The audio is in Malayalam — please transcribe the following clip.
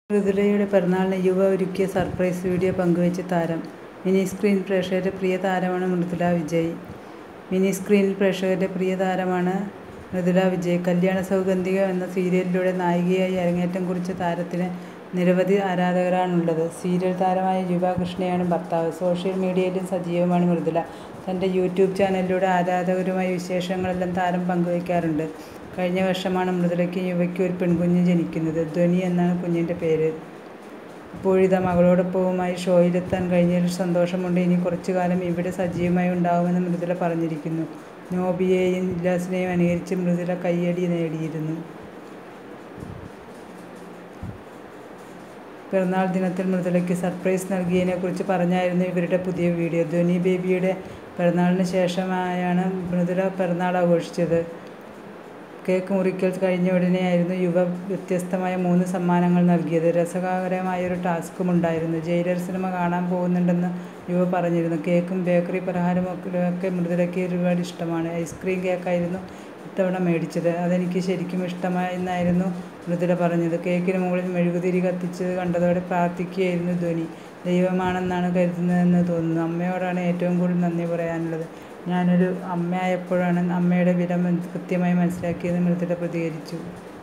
മൃദുലയുടെ പിറന്നാളിന് യുവ ഒരുക്കിയ സർപ്രൈസ് വീഡിയോ പങ്കുവെച്ച് താരം. മിനി സ്ക്രീൻ പ്രേക്ഷകരുടെ പ്രിയ താരമാണ് മൃദുല വിജയ്. മിനി സ്ക്രീനിൽ പ്രേക്ഷകരുടെ പ്രിയ താരമാണ് മൃദുല വിജയ്. കല്യാണ സൗഗന്ധികം എന്ന സീരിയലിലൂടെ നായികയായി അരങ്ങേറ്റം കുറിച്ച താരത്തിന് നിരവധി ആരാധകരാണുള്ളത്. സീരിയൽ താരമായ യുവ കൃഷ്ണയാണ് ഭർത്താവ്. സോഷ്യൽ മീഡിയയിലും സജീവമാണ് മൃദുല. തന്റെ യൂട്യൂബ് ചാനലിലൂടെ ആരാധകരുമായി വിശേഷങ്ങളെല്ലാം താരം പങ്കുവെക്കാറുണ്ട്. കഴിഞ്ഞ വർഷമാണ് മൃദുലയ്ക്കും യുവയ്ക്കും ഒരു പെൺകുഞ്ഞ് ജനിക്കുന്നത്. ധ്വനി എന്നാണ് കുഞ്ഞിന്റെ പേര്. ഇപ്പോഴിതാ മകളോടൊപ്പവുമായി ഷോയിലെത്താൻ കഴിഞ്ഞതിൽ സന്തോഷമുണ്ട്. ഇനി കുറച്ചുകാലം ഇവിടെ സജീവമായി ഉണ്ടാവുമെന്ന് മൃദുല പറഞ്ഞിരിക്കുന്നു. നോബിയെയും ഇല്ലാസിനെയും അനുകരിച്ച് മൃദുല കയ്യടി നേടിയിരുന്നു. പിറന്നാൾ ദിനത്തിൽ മൃദുലയ്ക്ക് സർപ്രൈസ് നൽകിയതിനെക്കുറിച്ച് പറഞ്ഞായിരുന്നു ഇവരുടെ പുതിയ വീഡിയോ. ധ്വനി ബേബിയുടെ പിറന്നാളിന് ശേഷമായാണ് മൃദുല പിറന്നാൾ ആഘോഷിച്ചത്. കേക്ക് മുറിക്കൽ കഴിഞ്ഞയുടനെയായിരുന്നു യുവ വ്യത്യസ്തമായ മൂന്ന് സമ്മാനങ്ങൾ നൽകിയത്. രസകരമായൊരു ടാസ്കുമുണ്ടായിരുന്നു. ജയിലർ സിനിമ കാണാൻ പോകുന്നുണ്ടെന്ന് യുവ പറഞ്ഞിരുന്നു. കേക്കും ബേക്കറി പലഹാരങ്ങളുമൊക്കെ മൃദുലയ്ക്ക് ഒരുപാട് ഇഷ്ടമാണ്. ഐസ്ക്രീം കേക്കായിരുന്നു ഇത്തവണ മേടിച്ചത്. അതെനിക്ക് ശരിക്കും ഇഷ്ടമായെന്നായിരുന്നു മൃദുല പറഞ്ഞത്. കേക്കിന് മുകളിൽ മെഴുകുതിരി കത്തിച്ചത് കണ്ടതോടെ പ്രാർത്ഥിക്കുകയായിരുന്നു ധ്വനി. ദൈവമാണെന്നാണ് കരുതുന്നതെന്ന് തോന്നുന്നു. അമ്മയോടാണ് ഏറ്റവും കൂടുതൽ നന്ദി പറയാനുള്ളത്. ഞാനൊരു അമ്മയായപ്പോഴാണ് അമ്മയുടെ വില കൃത്യമായി മനസ്സിലാക്കിയതെന്ന് മൃദുല പ്രതികരിച്ചു.